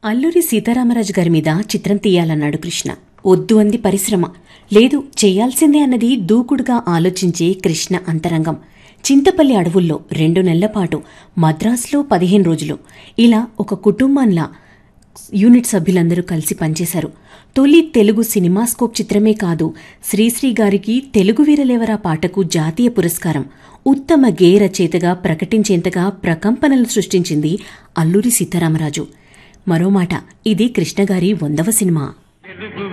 అల్లూరి సీతారామరాజు గారి మీద చిత్రం తీయాలన్నాడు కృష్ణ వద్దు అంది పరిశ్రమ లేదు చేయాల్సిందే అన్నది దూకుడుగా ఆలోచించే కృష్ణ అంతరంగం చింతపల్లి అడవుల్లో రెండు నెలల పాటు మద్రాసులో పదిహేను రోజులు ఇలా ఒక కుటుంబంలా యూనిట్ సభ్యులందరూ కలిసి పనిచేశారు తొలి తెలుగు సినిమాస్కోప్ చిత్రమే కాదు శ్రీశ్రీ గారికి తెలుగు వీరలేవరా పాటకు జాతీయ పురస్కారం ఉత్తమ గేయ రచయితగా ప్రకటించేంతగా ప్రకంపనలు సృష్టించింది అల్లూరి సీతారామరాజు మరో మాట ఇది కృష్ణగారి వందవ సినిమా తెలుగు